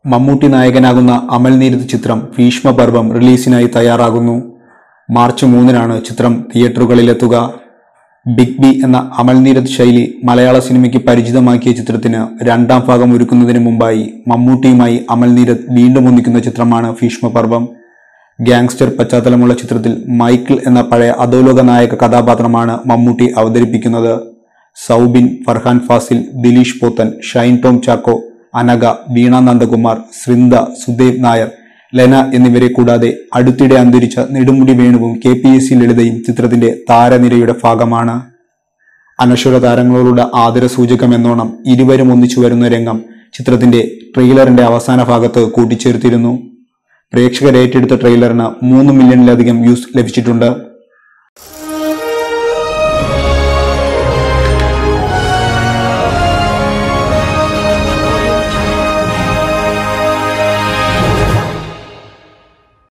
മമ്മൂട്ടി നായകനാകുന്ന അമൽ നീരദ് ചിത്രം ഭീഷ്മപർവം റിലീസിനായി തയ്യാറാകുന്നു മാർച്ച് മൂന്നിനാണ് ചിത്രം തിയേറ്ററുകളിലെത്തുക ബിഗ് ബി എന്ന അമൽ നീരദ് ശൈലി മലയാള സിനിമയ്ക്ക് പരിചിതമാക്കിയ ചിത്രത്തിന് രണ്ടാം ഭാഗം ഒരുക്കുന്നതിന് മുമ്പായി മമ്മൂട്ടിയുമായി അമൽ നീരദ് വീണ്ടും ഒന്നിക്കുന്ന ചിത്രമാണ് ഭീഷ്മപർവം ഗാങ്സ്റ്റർ പശ്ചാത്തലമുള്ള ചിത്രത്തിൽ മൈക്കിൾ എന്ന പഴയ അധോലോക നായക കഥാപാത്രമാണ് മമ്മൂട്ടി അവതരിപ്പിക്കുന്നത് സൗബിൻ ഫർഹാൻ ഫാസിൽ ദിലീഷ് പോത്തൻ ഷൈൻ ടോം ചാക്കോ അനഘ വീണ നന്ദകുമാർ സൃന്ദ സുദേവ് നായർ ലെന എന്നിവരെ കൂടാതെ അടുത്തിടെ അന്തരിച്ച നെടുമുടി വേണുവും കെ പി എസ് സി ലളിതയും ചിത്രത്തിന്റെ താരനിരയുടെ ഭാഗമാണ് അനശ്വര താരങ്ങളോടുള്ള ആദരസൂചകം എന്നോണം ഇരുവരും ഒന്നിച്ചു വരുന്ന രംഗം ചിത്രത്തിന്റെ ട്രെയിലറിന്റെ അവസാന ഭാഗത്ത് കൂട്ടിച്ചേർത്തിരുന്നു പ്രേക്ഷകർ ഏറ്റെടുത്ത ട്രെയിലറിന് മൂന്ന് മില്യണിലധികം വ്യൂസ് ലഭിച്ചിട്ടുണ്ട്